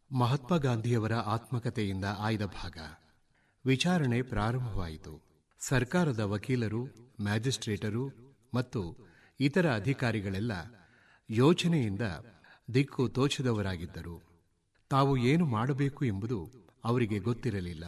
ಮಹಾತ್ಮ ಗಾಂಧಿಯವರ ಆತ್ಮಕಥೆಯಿಂದ ಆಯ್ದ ಭಾಗ ವಿಚಾರಣೆ ಪ್ರಾರಂಭವಾಯಿತು ಸರ್ಕಾರದ ವಕೀಲರು ಮ್ಯಾಜಿಸ್ಟ್ರೇಟರು ಮತ್ತು ಇತರ ಅಧಿಕಾರಿಗಳೆಲ್ಲ ಯೋಚನೆಯಿಂದ ದಿಕ್ಕು ತೋಚದವರಾಗಿದ್ದರು ತಾವು ಏನು ಮಾಡಬೇಕು ಎಂಬುದು ಅವರಿಗೆ ಗೊತ್ತಿರಲಿಲ್ಲ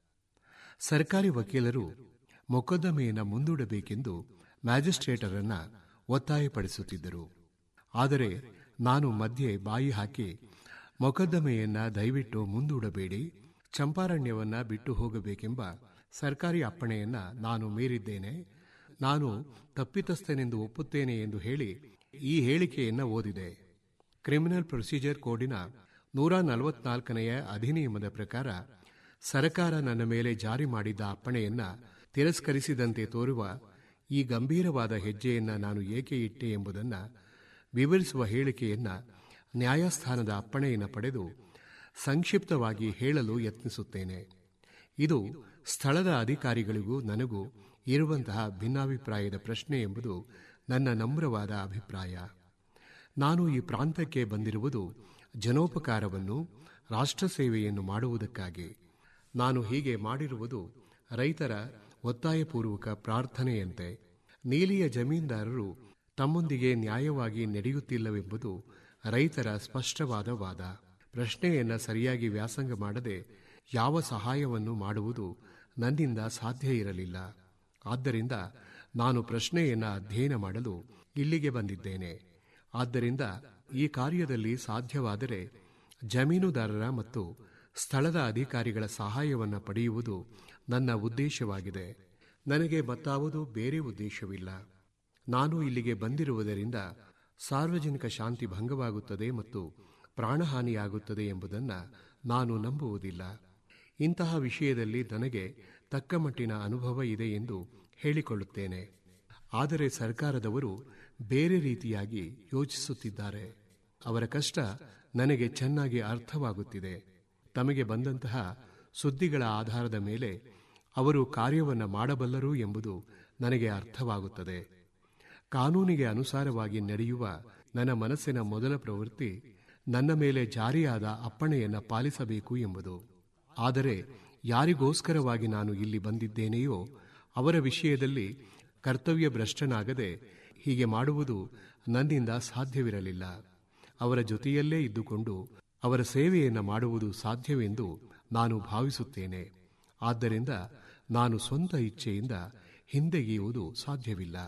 ಸರ್ಕಾರಿ ವಕೀಲರು ಮೊಕದ್ದಮೆಯನ್ನು ಮುಂದೂಡಬೇಕೆಂದು ಮ್ಯಾಜಿಸ್ಟ್ರೇಟರನ್ನ ಒತ್ತಾಯಪಡಿಸುತ್ತಿದ್ದರು ಆದರೆ ನಾನು ಮಧ್ಯೆ ಬಾಯಿ ಹಾಕಿ ಮೊಕದ್ದಮೆಯನ್ನ ದಯವಿಟ್ಟು ಮುಂದೂಡಬೇಡಿ ಚಂಪಾರಣ್ಯವನ್ನ ಬಿಟ್ಟು ಹೋಗಬೇಕೆಂಬ ಸರ್ಕಾರಿ ಅಪ್ಪಣೆಯನ್ನ ನಾನು ಮೀರಿದ್ದೇನೆ ನಾನು ತಪ್ಪಿತಸ್ಥನೆಂದು ಒಪ್ಪುತ್ತೇನೆ ಎಂದು ಹೇಳಿ ಈ ಹೇಳಿಕೆಯನ್ನ ಓದಿದೆ ಕ್ರಿಮಿನಲ್ ಪ್ರೊಸೀಜರ್ ಕೋಡಿನ ನೂರ ನಲವತ್ನಾಲ್ಕನೆಯ ಅಧಿನಿಯಮದ ಪ್ರಕಾರ ಸರ್ಕಾರ ನನ್ನ ಮೇಲೆ ಜಾರಿ ಮಾಡಿದ್ದ ಅಪ್ಪಣೆಯನ್ನ ತಿರಸ್ಕರಿಸಿದಂತೆ ತೋರುವ ಈ ಗಂಭೀರವಾದ ಹೆಜ್ಜೆಯನ್ನ ನಾನು ಏಕೆ ಇಟ್ಟೆ ಎಂಬುದನ್ನು ವಿವರಿಸುವ ಹೇಳಿಕೆಯನ್ನ ನ್ಯಾಯಸ್ಥಾನದ ಅಪ್ಪಣೆಯನ್ನು ಪಡೆದು ಸಂಕ್ಷಿಪ್ತವಾಗಿ ಹೇಳಲು ಯತ್ನಿಸುತ್ತೇನೆ ಇದು ಸ್ಥಳದ ಅಧಿಕಾರಿಗಳಿಗೂ ನನಗೂ ಇರುವಂತಹ ಭಿನ್ನಾಭಿಪ್ರಾಯದ ಪ್ರಶ್ನೆ ಎಂಬುದು ನನ್ನ ನಮ್ರವಾದ ಅಭಿಪ್ರಾಯ ನಾನು ಈ ಪ್ರಾಂತಕ್ಕೆ ಬಂದಿರುವುದು ಜನೋಪಕಾರವನ್ನು ರಾಷ್ಟ್ರ ಸೇವೆಯನ್ನು ಮಾಡುವುದಕ್ಕಾಗಿ ನಾನು ಹೀಗೆ ಮಾಡಿರುವುದು ರೈತರ ಒತ್ತಾಯಪೂರ್ವಕ ಪ್ರಾರ್ಥನೆಯಂತೆ ನೀಲಿಯ ಜಮೀನ್ದಾರರು ತಮ್ಮೊಂದಿಗೆ ನ್ಯಾಯವಾಗಿ ನಡೆಯುತ್ತಿಲ್ಲವೆಂಬುದು ರೈತರ ಸ್ಪಷ್ಟವಾದ ವಾದ ಪ್ರಶ್ನೆಯನ್ನ ಸರಿಯಾಗಿ ವ್ಯಾಸಂಗ ಮಾಡದೆ ಯಾವ ಸಹಾಯವನ್ನು ಮಾಡುವುದು ನನ್ನಿಂದ ಸಾಧ್ಯ ಇರಲಿಲ್ಲ ಆದ್ದರಿಂದ ನಾನು ಪ್ರಶ್ನೆಯನ್ನ ಅಧ್ಯಯನ ಮಾಡಲು ಇಲ್ಲಿಗೆ ಬಂದಿದ್ದೇನೆ ಆದ್ದರಿಂದ ಈ ಕಾರ್ಯದಲ್ಲಿ ಸಾಧ್ಯವಾದರೆ ಜಮೀನುದಾರರ ಮತ್ತು ಸ್ಥಳದ ಅಧಿಕಾರಿಗಳ ಸಹಾಯವನ್ನು ಪಡೆಯುವುದು ನನ್ನ ಉದ್ದೇಶವಾಗಿದೆ ನನಗೆ ಮತ್ತಾವುದೂ ಬೇರೆ ಉದ್ದೇಶವಿಲ್ಲ ನಾನು ಇಲ್ಲಿಗೆ ಬಂದಿರುವುದರಿಂದ ಸಾರ್ವಜನಿಕ ಶಾಂತಿ ಭಂಗವಾಗುತ್ತದೆ ಮತ್ತು ಪ್ರಾಣಹಾನಿಯಾಗುತ್ತದೆ ಎಂಬುದನ್ನು ನಾನು ನಂಬುವುದಿಲ್ಲ ಇಂತಹ ವಿಷಯದಲ್ಲಿ ನನಗೆ ತಕ್ಕ ಮಟ್ಟಿನ ಅನುಭವ ಇದೆ ಎಂದು ಹೇಳಿಕೊಳ್ಳುತ್ತೇನೆ ಆದರೆ ಸರ್ಕಾರದವರು ಬೇರೆ ರೀತಿಯಾಗಿ ಯೋಚಿಸುತ್ತಿದ್ದಾರೆ ಅವರ ಕಷ್ಟ ನನಗೆ ಚೆನ್ನಾಗಿ ಅರ್ಥವಾಗುತ್ತಿದೆ ತಮಗೆ ಬಂದಂತಹ ಸುದ್ದಿಗಳ ಆಧಾರದ ಮೇಲೆ ಅವರು ಕಾರ್ಯವನ್ನು ಮಾಡಬಲ್ಲರು ಎಂಬುದು ನನಗೆ ಅರ್ಥವಾಗುತ್ತದೆ ಕಾನೂನಿಗೆ ಅನುಸಾರವಾಗಿ ನಡೆಯುವ ನನ್ನ ಮನಸ್ಸಿನ ಮೊದಲ ಪ್ರವೃತ್ತಿ ನನ್ನ ಮೇಲೆ ಜಾರಿಯಾದ ಅಪ್ಪಣೆಯನ್ನು ಪಾಲಿಸಬೇಕು ಎಂಬುದು ಆದರೆ ಯಾರಿಗೋಸ್ಕರವಾಗಿ ನಾನು ಇಲ್ಲಿ ಬಂದಿದ್ದೇನೆಯೋ ಅವರ ವಿಷಯದಲ್ಲಿ ಕರ್ತವ್ಯ ಭ್ರಷ್ಟನಾಗದೆ ಹೀಗೆ ಮಾಡುವುದು ನನ್ನಿಂದ ಸಾಧ್ಯವಿರಲಿಲ್ಲ ಅವರ ಜೊತೆಯಲ್ಲೇ ಇದ್ದುಕೊಂಡು ಅವರ ಸೇವೆಯನ್ನು ಮಾಡುವುದು ಸಾಧ್ಯವೆಂದು ನಾನು ಭಾವಿಸುತ್ತೇನೆ ಆದ್ದರಿಂದ ನಾನು ಸ್ವಂತ ಇಚ್ಛೆಯಿಂದ ಹಿಂದೆಗೆಯುವುದು ಸಾಧ್ಯವಿಲ್ಲ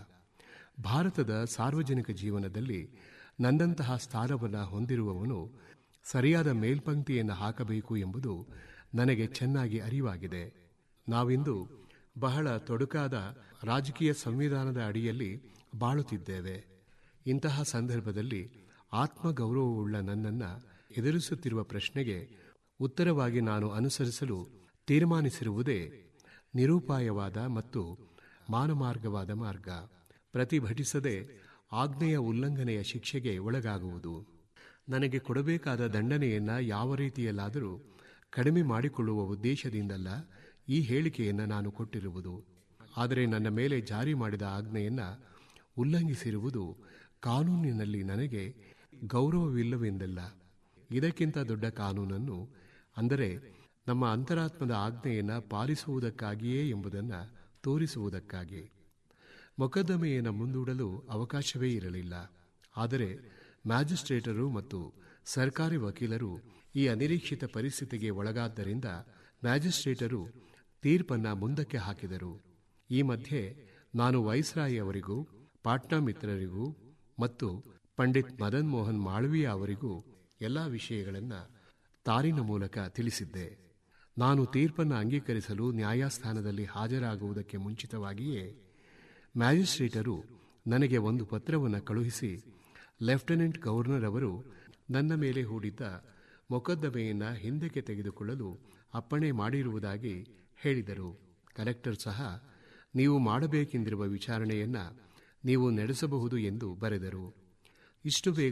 ಭಾರತದ ಸಾರ್ವಜನಿಕ ಜೀವನದಲ್ಲಿ ನನ್ನಂತಹ ಸ್ಥಾನವನ್ನು ಹೊಂದಿರುವವನು ಸರಿಯಾದ ಮೇಲ್ಪಂಕ್ತಿಯನ್ನು ಹಾಕಬೇಕು ಎಂಬುದು ನನಗೆ ಚೆನ್ನಾಗಿ ಅರಿವಾಗಿದೆ ನಾವಿಂದು ಬಹಳ ತೊಡಕಾದ ರಾಜಕೀಯ ಸಂವಿಧಾನದ ಅಡಿಯಲ್ಲಿ ಬಾಳುತ್ತಿದ್ದೇವೆ ಇಂತಹ ಸಂದರ್ಭದಲ್ಲಿ ಆತ್ಮಗೌರವವುಳ್ಳ ನನ್ನನ್ನು ಎದುರಿಸುತ್ತಿರುವ ಪ್ರಶ್ನೆಗೆ ಉತ್ತರವಾಗಿ ನಾನು ಅನುಸರಿಸಲು ತೀರ್ಮಾನಿಸಿರುವುದೇ ನಿರೂಪಾಯವಾದ ಮತ್ತು ಮಾನಮಾರ್ಗವಾದ ಮಾರ್ಗ ಪ್ರತಿಭಟಿಸದೆ ಆಜ್ಞೆಯ ಉಲ್ಲಂಘನೆಯ ಶಿಕ್ಷೆಗೆ ಒಳಗಾಗುವುದು ನನಗೆ ಕೊಡಬೇಕಾದ ದಂಡನೆಯನ್ನ ಯಾವ ರೀತಿಯಲ್ಲಾದರೂ ಕಡಿಮೆ ಮಾಡಿಕೊಳ್ಳುವ ಉದ್ದೇಶದಿಂದಲ್ಲ ಈ ಹೇಳಿಕೆಯನ್ನು ನಾನು ಕೊಟ್ಟಿರುವುದು ಆದರೆ ನನ್ನ ಮೇಲೆ ಜಾರಿ ಮಾಡಿದ ಆಜ್ಞೆಯನ್ನ ಉಲ್ಲಂಘಿಸಿರುವುದು ಕಾನೂನಿನಲ್ಲಿ ನನಗೆ ಗೌರವವಿಲ್ಲವೆಂದಲ್ಲ ಇದಕ್ಕಿಂತ ದೊಡ್ಡ ಕಾನೂನನ್ನು ಅಂದರೆ ನಮ್ಮ ಅಂತರಾತ್ಮದ ಆಜ್ಞೆಯನ್ನು ಪಾಲಿಸುವುದಕ್ಕಾಗಿಯೇ ಎಂಬುದನ್ನು ತೋರಿಸುವುದಕ್ಕಾಗಿ ಮೊಕದ್ದಮೆಯನ್ನು ಮುಂದೂಡಲು ಅವಕಾಶವೇ ಇರಲಿಲ್ಲ ಆದರೆ ಮ್ಯಾಜಿಸ್ಟ್ರೇಟರು ಮತ್ತು ಸರ್ಕಾರಿ ವಕೀಲರು ಈ ಅನಿರೀಕ್ಷಿತ ಪರಿಸ್ಥಿತಿಗೆ ಒಳಗಾದ್ದರಿಂದ ಮ್ಯಾಜಿಸ್ಟ್ರೇಟರು ತೀರ್ಪನ್ನ ಮುಂದಕ್ಕೆ ಹಾಕಿದರು ಈ ಮಧ್ಯೆ ನಾನು ವೈಸ್ರಾಯಿ ಅವರಿಗೂ ಪಾಟ್ನಾ ಮಿತ್ರರಿಗೂ ಮತ್ತು ಪಂಡಿತ್ ಮದನ್ ಮೋಹನ್ ಮಾಳವೀಯ ಅವರಿಗೂ ಎಲ್ಲ ವಿಷಯಗಳನ್ನು ತಾರಿನ ಮೂಲಕ ತಿಳಿಸಿದ್ದೆ ನಾನು ತೀರ್ಪನ್ನು ಅಂಗೀಕರಿಸಲು ನ್ಯಾಯಸ್ಥಾನದಲ್ಲಿ ಹಾಜರಾಗುವುದಕ್ಕೆ ಮುಂಚಿತವಾಗಿಯೇ ಮ್ಯಾಜಿಸ್ಟ್ರೇಟರು ನನಗೆ ಒಂದು ಪತ್ರವನ್ನು ಕಳುಹಿಸಿ ಲೆಫ್ಟಿನೆಂಟ್ ಗವರ್ನರ್ ಅವರು ನನ್ನ ಮೇಲೆ ಹೂಡಿದ್ದ ಮೊಕದ್ದಮೆಯನ್ನು ಹಿಂದಕ್ಕೆ ತೆಗೆದುಕೊಳ್ಳಲು ಅಪ್ಪಣೆ ಮಾಡಿರುವುದಾಗಿ ಹೇಳಿದರು ಕಲೆಕ್ಟರ್ ಸಹ ನೀವು ಮಾಡಬೇಕೆಂದಿರುವ ವಿಚಾರಣೆಯನ್ನ ನೀವು ನಡೆಸಬಹುದು ಎಂದು ಬರೆದರು ಇಷ್ಟು ಬೇಗ